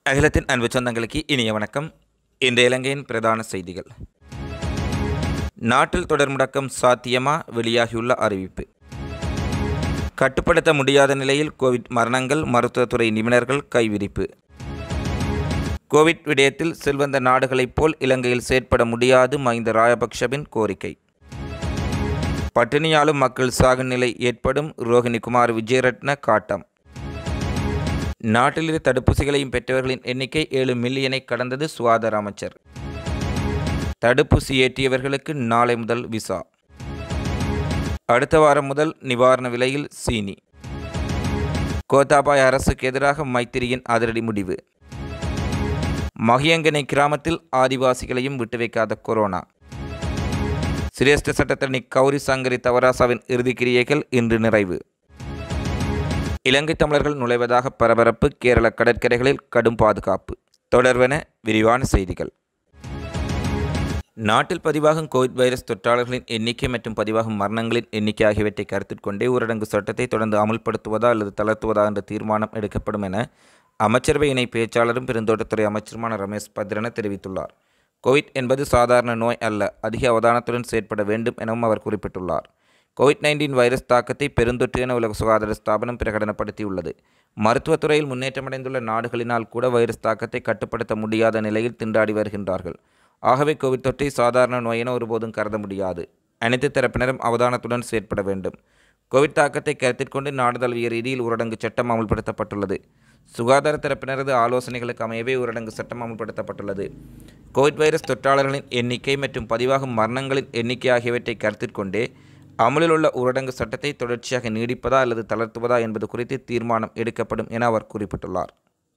அகிலத்தின் அன்பு சொந்தங்களுக்கு இனிய வணக்கம் இந்த இலங்கையின் பிரதான செய்திகள் நாட்டில் தொடர் முடக்கம் சாத்தியமா வெளியாகியுள்ள அறிவிப்பு கட்டுப்படுத்த முடியாத நிலையில் கோவிட் மரணங்கள் மருத்துவத்துறை நிபுணர்கள் கைவிரிப்பு கோவிட் விடயத்தில் செல்வந்த நாடுகளைப் போல் இலங்கையில் செயற்பட முடியாது மஹிந்த ராயபக்ஷவின் கோரிக்கை பட்டினியாலும் மக்கள் சாகும் நிலை ஏற்படும் ரோஹிணி குமார் விஜயரட்ன காட்டம் நாட்டிலிரு தடுப்பூசிகளையும் பெற்றவர்களின் எண்ணிக்கை ஏழு மில்லியனை கடந்தது சுகாதார அமைச்சர் தடுப்பூசி ஏற்றியவர்களுக்கு நாளை முதல் விசா அடுத்த வாரம் முதல் நிவாரண விலையில் சீனி கோத்தாபாய் அரசுக்கு எதிராக மைத்திரியின் அதிரடி முடிவு மகியங்கனை கிராமத்தில் ஆதிவாசிகளையும் விட்டு வைக்காத கொரோனா சிரேஷ்ட சட்டத்தரணி கௌரி சங்கரி தவராசாவின் இறுதிக்கிரியைகள் இன்று நிறைவு இலங்கை தமிழர்கள் நுழைவதாக பரபரப்பு கேரள கடற்கரைகளில் கடும் பாதுகாப்பு தொடர்வென விரிவான செய்திகள் நாட்டில் பதிவாகும் கோவிட் வைரஸ் தொற்றாளர்களின் எண்ணிக்கை மற்றும் பதிவாகும் மரணங்களின் எண்ணிக்கை ஆகியவற்றை கருத்தில் கொண்டே ஊரடங்கு சட்டத்தை தொடர்ந்து அமுல்படுத்துவதா அல்லது தளர்த்துவதா என்ற தீர்மானம் எடுக்கப்படும் என அமைச்சரவை இணை பேச்சாளரும் பெருந்தோட்டத்துறை அமைச்சருமான ரமேஷ் பத்ரன தெரிவித்துள்ளார் கோவிட் என்பது சாதாரண நோய் அல்ல அதிக அவதானத்துடன் செயற்பட வேண்டும் எனவும் அவர் குறிப்பிட்டுள்ளார் கோவிட் நைன்டீன் வைரஸ் தாக்கத்தை பெருந்தொற்று என உலக சுகாதார ஸ்தாபனம் பிரகடனப்படுத்தியுள்ளது மருத்துவத்துறையில் முன்னேற்றமடைந்துள்ள நாடுகளினால் கூட வைரஸ் தாக்கத்தை கட்டுப்படுத்த முடியாத நிலையில் திண்டாடி வருகின்றார்கள் ஆகவே கோவிட் தொற்றை சாதாரண நோய் என ஒருபோதும் கருத முடியாது அனைத்து தரப்பினரும் அவதானத்துடன் செயற்பட வேண்டும் கோவிட் தாக்கத்தை கருத்தில் கொண்டு நாடு தழுவிய ரீதியில் ஊரடங்கு சட்டம் அமல்படுத்தப்பட்டுள்ளது சுகாதார தரப்பினரது ஆலோசனைகளுக்கு அமையவே ஊரடங்கு சட்டம் அமல்படுத்தப்பட்டுள்ளது கோவிட் வைரஸ் தொற்றாளர்களின் எண்ணிக்கை மற்றும் பதிவாகும் மரணங்களின் எண்ணிக்கை ஆகியவற்றை கருத்தில் கொண்டே அமலில் உள்ள ஊரடங்கு சட்டத்தை தொடர்ச்சியாக நீடிப்பதா அல்லது தளர்த்துவதா என்பது குறித்து தீர்மானம் எடுக்கப்படும் என அவர் குறிப்பிட்டுள்ளார்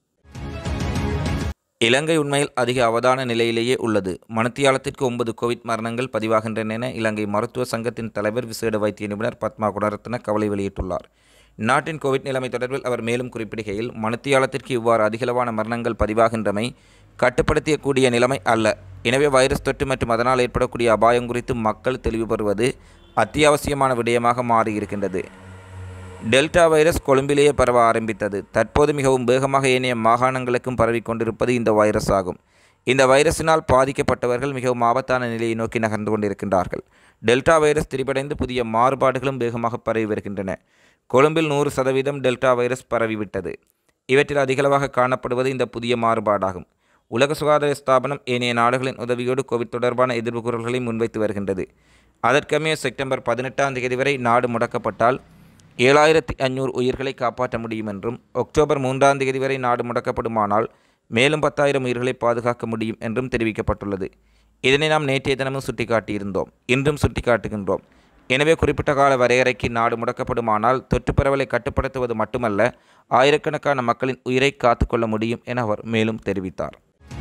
இலங்கை உண்மையில் அதிக அவதான நிலையிலேயே உள்ளது மணத்தியாலத்திற்கு ஒன்பது கோவிட் மரணங்கள் பதிவாகின்றன என இலங்கை மருத்துவ சங்கத்தின் தலைவர் விசேட வைத்திய நிபுணர் பத்மா குணரத்ன கவலை வெளியிட்டுள்ளார் நாட்டின் கோவிட் நிலைமை தொடர்பில் அவர் மேலும் குறிப்பிடுகையில் மணத்தியாலத்திற்கு இவ்வாறு அதிகளவான மரணங்கள் பதிவாகின்றமை கட்டுப்படுத்தக்கூடிய நிலைமை அல்ல எனவே வைரஸ் தொற்று மற்றும் அதனால் ஏற்படக்கூடிய அபாயம் குறித்து மக்கள் தெளிவு பெறுவது அத்தியாவசியமான விடயமாக மாறியிருக்கின்றது டெல்டா வைரஸ் கொழும்பிலேயே பரவ ஆரம்பித்தது தற்போது மிகவும் வேகமாக ஏனைய மாகாணங்களுக்கும் பரவிக் கொண்டிருப்பது இந்த வைரஸ் ஆகும் இந்த வைரஸினால் பாதிக்கப்பட்டவர்கள் மிகவும் ஆபத்தான நிலையை நோக்கி நகர்ந்து கொண்டிருக்கின்றார்கள் டெல்டா வைரஸ் திரிபடைந்து புதிய மாறுபாடுகளும் வேகமாக பரவி வருகின்றன கொழும்பில் நூறு சதவீதம் டெல்டா வைரஸ் பரவிவிட்டது இவற்றில் அதிகளவாக காணப்படுவது இந்த புதிய மாறுபாடாகும் உலக சுகாதார ஸ்தாபனம் ஏனைய நாடுகளின் உதவியோடு கோவிட் தொடர்பான எதிர்ப்பு குரல்களை முன்வைத்து வருகின்றது அதற்கமைய செப்டம்பர் பதினெட்டாம் தேதி வரை நாடு முடக்கப்பட்டால் ஏழாயிரத்தி அஞ்சூறு உயிர்களை காப்பாற்ற முடியும் என்றும் அக்டோபர் மூன்றாம் தேதி வரை நாடு முடக்கப்படுமானால் மேலும் பத்தாயிரம் உயிர்களை பாதுகாக்க முடியும் என்றும் தெரிவிக்கப்பட்டுள்ளது இதனை நாம் நேற்றைய தினமும் சுட்டிக்காட்டியிருந்தோம் இன்றும் சுட்டிக்காட்டுகின்றோம் எனவே குறிப்பிட்ட கால வரையறைக்கு நாடு முடக்கப்படுமானால் தொற்று பரவலை கட்டுப்படுத்துவது மட்டுமல்ல ஆயிரக்கணக்கான மக்களின் உயிரை காத்துக்கொள்ள முடியும் என அவர் மேலும் தெரிவித்தார்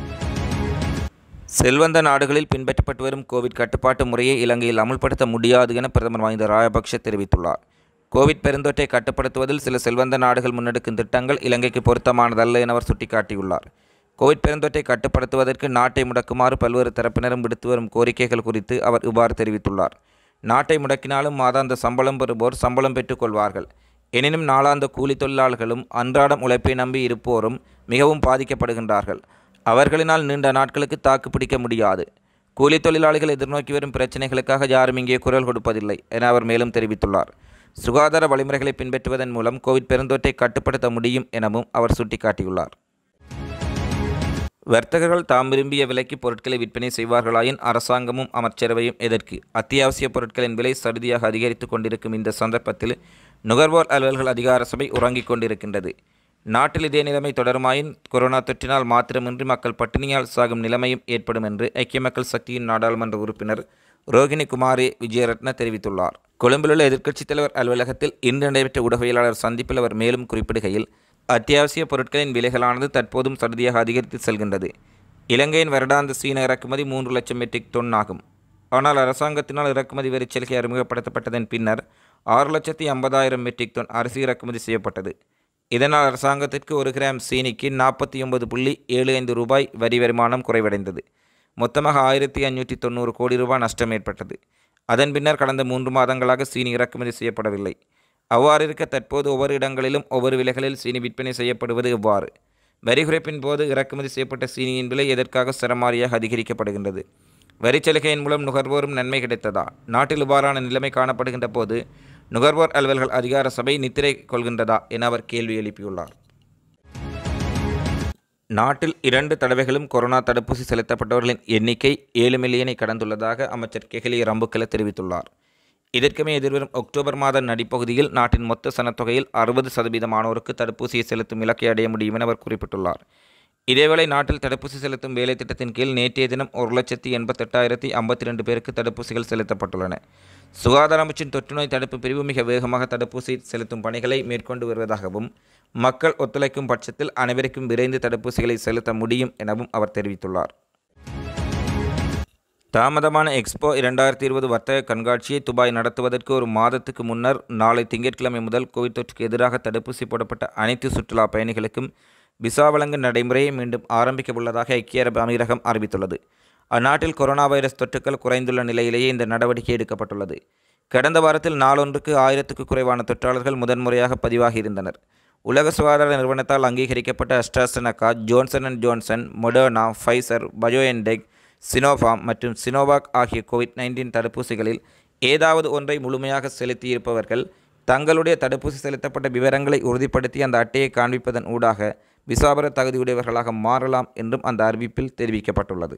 செல்வந்த நாடுகளில் பின்பற்றப்பட்டு வரும் கோவிட் கட்டுப்பாட்டு முறையை இலங்கையில் அமுல்படுத்த முடியாது என பிரதமர் மஹிந்த ராயபக்ஷ தெரிவித்துள்ளார் கோவிட் பெருந்தொற்றை கட்டுப்படுத்துவதில் சில செல்வந்த நாடுகள் முன்னெடுக்கும் திட்டங்கள் இலங்கைக்கு பொருத்தமானதல்ல என அவர் சுட்டிக்காட்டியுள்ளார் கோவிட் பெருந்தொற்றை கட்டுப்படுத்துவதற்கு நாட்டை முடக்குமாறு பல்வேறு தரப்பினரும் விடுத்து வரும் கோரிக்கைகள் குறித்து அவர் இவ்வாறு தெரிவித்துள்ளார் நாட்டை முடக்கினாலும் மாதாந்த சம்பளம் பெறுவோர் சம்பளம் பெற்றுக்கொள்வார்கள் எனினும் நாளாந்த கூலி தொழிலாளர்களும் அன்றாடம் உழைப்பை நம்பி இருப்போரும் மிகவும் பாதிக்கப்படுகின்றார்கள் அவர்களினால் நீண்ட நாட்களுக்கு தாக்கு பிடிக்க முடியாது கூலி தொழிலாளிகள் எதிர்நோக்கி வரும் பிரச்சினைகளுக்காக யாரும் இங்கே குரல் கொடுப்பதில்லை என அவர் மேலும் தெரிவித்துள்ளார் சுகாதார வழிமுறைகளை பின்பற்றுவதன் மூலம் கோவிட் பெருந்தொற்றை கட்டுப்படுத்த முடியும் எனவும் அவர் சுட்டிக்காட்டியுள்ளார் வர்த்தகர்கள் தாம் விரும்பிய விலைக்கு பொருட்களை விற்பனை செய்வார்களாயின் அரசாங்கமும் அமைச்சரவையும் எதற்கு அத்தியாவசிய பொருட்களின் விலை சடுதியாக அதிகரித்து கொண்டிருக்கும் இந்த சந்தர்ப்பத்தில் நுகர்வோர் அலுவல்கள் அதிகார சபை உறங்கிக் கொண்டிருக்கின்றது நாட்டில் இதே நிலைமை தொடருமாயின் கொரோனா தொற்றினால் மாத்திரமின்றி மக்கள் பட்டினியால் சாகும் நிலைமையும் ஏற்படும் என்று ஐக்கிய மக்கள் சக்தியின் நாடாளுமன்ற உறுப்பினர் ரோகிணி குமாரி விஜயரத்ன தெரிவித்துள்ளார் கொழும்பிலுள்ள எதிர்க்கட்சித் தலைவர் அலுவலகத்தில் இன்று நடைபெற்ற ஊடகவியலாளர் சந்திப்பில் அவர் மேலும் குறிப்பிடுகையில் அத்தியாவசிய பொருட்களின் விலைகளானது தற்போதும் சடுதியாக அதிகரித்து செல்கின்றது இலங்கையின் வருடாந்த சீன இறக்குமதி மூன்று லட்சம் மெட்ரிக் டன் ஆகும் ஆனால் அரசாங்கத்தினால் இறக்குமதி வரி சலுகை அறிமுகப்படுத்தப்பட்டதன் பின்னர் ஆறு லட்சத்தி ஐம்பதாயிரம் மெட்ரிக் டன் அரிசி இறக்குமதி செய்யப்பட்டது இதனால் அரசாங்கத்திற்கு ஒரு கிராம் சீனிக்கு நாற்பத்தி ஒன்பது புள்ளி ஏழு ஐந்து ரூபாய் வரி வருமானம் குறைவடைந்தது மொத்தமாக ஆயிரத்தி அஞ்சூற்றி தொண்ணூறு கோடி ரூபாய் நஷ்டம் ஏற்பட்டது அதன் பின்னர் கடந்த மூன்று மாதங்களாக சீனி இறக்குமதி செய்யப்படவில்லை அவ்வாறு இருக்க தற்போது ஒவ்வொரு இடங்களிலும் ஒவ்வொரு விலைகளில் சீனி விற்பனை செய்யப்படுவது எவ்வாறு வரி குறைப்பின் போது இறக்குமதி செய்யப்பட்ட சீனியின் விலை எதற்காக சரமாரியாக அதிகரிக்கப்படுகின்றது வரிச்சலுகையின் மூலம் நுகர்வோரும் நன்மை கிடைத்ததா நாட்டில் இவ்வாறான நிலைமை காணப்படுகின்ற போது நுகர்வோர் அலுவல்கள் அதிகார சபை நித்திரை கொள்கின்றதா என அவர் கேள்வி எழுப்பியுள்ளார் நாட்டில் இரண்டு தடவைகளும் கொரோனா தடுப்பூசி செலுத்தப்பட்டவர்களின் எண்ணிக்கை ஏழு மில்லியனை கடந்துள்ளதாக அமைச்சர் கெஹலி ரம்புக்கல தெரிவித்துள்ளார் இதற்குமே எதிர்வரும் அக்டோபர் மாத நடிப்பகுதியில் நாட்டின் மொத்த சனத்தொகையில் அறுபது சதவீதமானோருக்கு தடுப்பூசியை செலுத்தும் இலக்கை அடைய முடியும் என அவர் குறிப்பிட்டுள்ளார் இதேவேளை நாட்டில் தடுப்பூசி செலுத்தும் வேலை திட்டத்தின் கீழ் நேற்றைய தினம் ஒரு லட்சத்தி எண்பத்தெட்டாயிரத்தி ஐம்பத்தி ரெண்டு பேருக்கு தடுப்பூசிகள் செலுத்தப்பட்டுள்ளன சுகாதார அமைச்சின் தொற்றுநோய் தடுப்பு பிரிவு மிக வேகமாக தடுப்பூசி செலுத்தும் பணிகளை மேற்கொண்டு வருவதாகவும் மக்கள் ஒத்துழைக்கும் பட்சத்தில் அனைவருக்கும் விரைந்து தடுப்பூசிகளை செலுத்த முடியும் எனவும் அவர் தெரிவித்துள்ளார் தாமதமான எக்ஸ்போ இரண்டாயிரத்தி இருபது வர்த்தக கண்காட்சியை துபாய் நடத்துவதற்கு ஒரு மாதத்துக்கு முன்னர் நாளை திங்கட்கிழமை முதல் கோவிட் தொற்றுக்கு எதிராக தடுப்பூசி போடப்பட்ட அனைத்து சுற்றுலா பயணிகளுக்கும் விசா வழங்கும் நடைமுறையை மீண்டும் ஆரம்பிக்க உள்ளதாக ஐக்கிய அரபு அமீரகம் அறிவித்துள்ளது அந்நாட்டில் கொரோனா வைரஸ் தொற்றுக்கள் குறைந்துள்ள நிலையிலேயே இந்த நடவடிக்கை எடுக்கப்பட்டுள்ளது கடந்த வாரத்தில் நாளொன்றுக்கு ஆயிரத்துக்கு குறைவான தொற்றாளர்கள் முதன்முறையாக பதிவாகியிருந்தனர் உலக சுகாதார நிறுவனத்தால் அங்கீகரிக்கப்பட்ட AstraZeneca Johnson and Johnson Moderna Pfizer BioNTech Sinopharm மற்றும் சினோவாக் ஆகிய கோவிட் நைன்டீன் தடுப்பூசிகளில் ஏதாவது ஒன்றை முழுமையாக செலுத்தியிருப்பவர்கள் தங்களுடைய தடுப்பூசி செலுத்தப்பட்ட விவரங்களை உறுதிப்படுத்தி அந்த அட்டையை காண்பிப்பதன் ஊடாக விசாபர தகுதியுடையவர்களாக மாறலாம் என்றும் அந்த அறிவிப்பில் தெரிவிக்கப்பட்டுள்ளது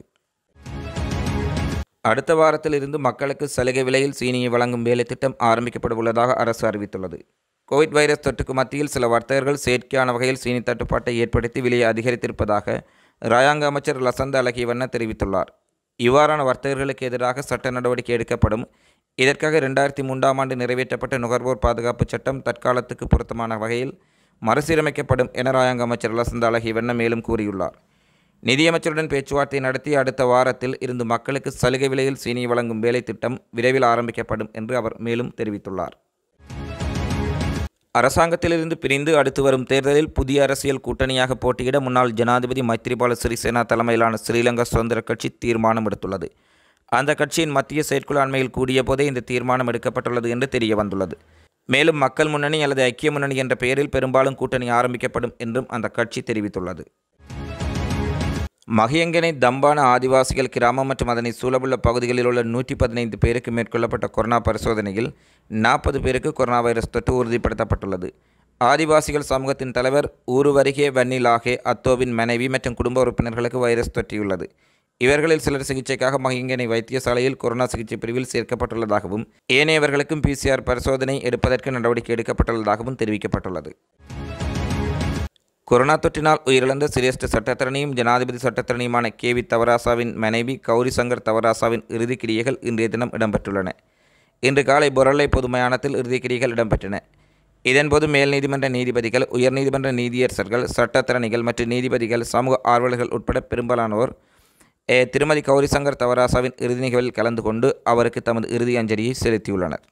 அடுத்த வாரத்தில் இருந்து மக்களுக்கு சலுகை விலையில் சீனியை வழங்கும் வேலை திட்டம் ஆரம்பிக்கப்பட உள்ளதாக அரசு அறிவித்துள்ளது கோவிட் வைரஸ் தொற்றுக்கு மத்தியில் சில வர்த்தகர்கள் செயற்கையான வகையில் சீனி தட்டுப்பாட்டை ஏற்படுத்தி விலையை அதிகரித்திருப்பதாக ராயாங்க அமைச்சர் லசந்த அழகிவண்ண தெரிவித்துள்ளார் இவ்வாறான வர்த்தகர்களுக்கு எதிராக சட்ட நடவடிக்கை எடுக்கப்படும் இதற்காக ரெண்டாயிரத்தி மூன்றாம் ஆண்டு நிறைவேற்றப்பட்ட நுகர்வோர் பாதுகாப்பு சட்டம் தற்காலத்துக்கு பொருத்தமான வகையில் மறுசீரமைக்கப்படும் என ராயாங்க அமைச்சர் லசந்த அழகிவண்ண மேலும் கூறியுள்ளார் நிதியமைச்சருடன் பேச்சுவார்த்தை நடத்தி அடுத்த வாரத்தில் இருந்து மக்களுக்கு சலுகை விலையில் சீனி வழங்கும் வேலை திட்டம் விரைவில் ஆரம்பிக்கப்படும் என்று அவர் மேலும் தெரிவித்துள்ளார் அரசாங்கத்திலிருந்து பிரிந்து அடுத்து வரும் தேர்தலில் புதிய அரசியல் கூட்டணியாக போட்டியிட முன்னாள் ஜனாதிபதி மைத்ரிபால சிறிசேனா தலைமையிலான ஸ்ரீலங்கா சுதந்திர கட்சி தீர்மானம் எடுத்துள்ளது அந்த கட்சியின் மத்திய செயற்குழு அண்மையில் கூடிய போதே இந்த தீர்மானம் எடுக்கப்பட்டுள்ளது என்று தெரிய வந்துள்ளது மேலும் மக்கள் முன்னணி அல்லது ஐக்கிய முன்னணி என்ற பெயரில் பெரும்பாலும் கூட்டணி ஆரம்பிக்கப்படும் என்றும் அந்த கட்சி தெரிவித்துள்ளது மகியங்கனை தம்பான ஆதிவாசிகள் கிராமம் மற்றும் அதனை சூழவுள்ள பகுதிகளில் உள்ள நூற்றி பதினைந்து பேருக்கு மேற்கொள்ளப்பட்ட கொரோனா பரிசோதனையில் நாற்பது பேருக்கு கொரோனா வைரஸ் தொற்று உறுதிப்படுத்தப்பட்டுள்ளது ஆதிவாசிகள் சமூகத்தின் தலைவர் ஊருவருகே வன்னிலாகே அத்தோவின் மனைவி மற்றும் குடும்ப உறுப்பினர்களுக்கு வைரஸ் தொற்றியுள்ளது இவர்களில் சிலர் சிகிச்சைக்காக மகிங்கனை வைத்தியசாலையில் கொரோனா சிகிச்சை பிரிவில் சேர்க்கப்பட்டுள்ளதாகவும் ஏனையவர்களுக்கும் பிசிஆர் பரிசோதனை எடுப்பதற்கு நடவடிக்கை எடுக்கப்பட்டுள்ளதாகவும் தெரிவிக்கப்பட்டுள்ளது கொரோனா தொற்றினால் உயிரிழந்த சிரேஷ்ட சட்டத்தரணியும் ஜனாதிபதி சட்டத்தரணியுமான கே வி தவராசாவின் மனைவி கௌரி சங்கர் தவராசாவின் இறுதிக் கிரியைகள் இன்றைய தினம் இடம்பெற்றுள்ளன இன்று காலை பொருளை பொது மயானத்தில் இறுதிக் கிரியைகள் இடம்பெற்றன இதன்போது மேல் நீதிமன்ற நீதிபதிகள் உயர்நீதிமன்ற நீதியரசர்கள் சட்டத்தரணிகள் மற்றும் நீதிபதிகள் சமூக ஆர்வலர்கள் உட்பட பெரும்பாலானோர் ஏ, திருமதி கௌரி சங்கர் தவராசாவின் இறுதி நிகழ்வில் கலந்து கொண்டு அவருக்கு தமது இறுதி அஞ்சலியை செலுத்தியுள்ளனர்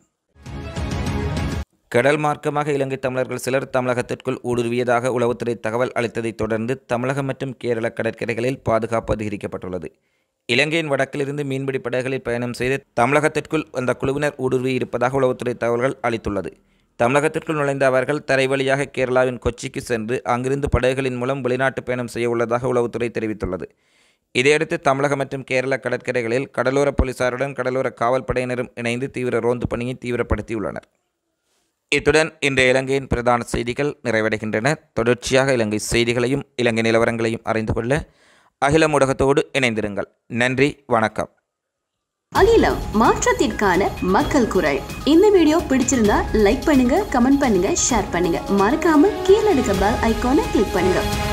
கடல் மார்க்கமாக இலங்கை தமிழர்கள் சிலர் தமிழகத்திற்குள் ஊடுருவியதாக உளவுத்துறை தகவல் அளித்ததைத் தொடர்ந்து தமிழகம் மற்றும் கேரள கடற்கரைகளில் பாதுகாப்பு அதிகரிக்கப்பட்டுள்ளது இலங்கையின் வடக்கிலிருந்து மீன்பிடி படகுகளில் பயணம் செய்து தமிழகத்திற்குள் அந்த குழுவினர் ஊடுருவி இருப்பதாக உளவுத்துறை தகவல்கள் அளித்துள்ளது தமிழகத்திற்குள் நுழைந்த அவர்கள் தரை வழியாக கேரளாவின் கொச்சிக்கு சென்று அங்கிருந்து படகுகளின் மூலம் வெளிநாட்டு பயணம் செய்ய உள்ளதாக உளவுத்துறை தெரிவித்துள்ளது இதையடுத்து தமிழகம் மற்றும் கேரள கடற்கரைகளில் கடலோர போலீசாருடன் கடலோர காவல் படையினரும் இணைந்து தீவிர ரோந்து பணியை தீவிரப்படுத்தியுள்ளனர் இத்துடன் இன்றைய இலங்கையின் பிரதான செய்திகள் நிறைவடைகின்றன தொடர்ச்சியாக இலங்கை செய்திகளையும் இலங்கை நிலவரங்களையும் அறிந்து கொள்ள அகில ஊடகத்தோடு இணைந்திருங்கள் நன்றி வணக்கம் அகிலம் மாற்றத்திற்கான மக்கள் குரல் இந்த வீடியோ பிடிச்சிருந்தா லைக் பண்ணுங்க கமெண்ட் பண்ணுங்க ஷேர் பண்ணுங்க மறக்காம கீழே இருக்க பெல் ஐகானை கிளிக் பண்ணுங்க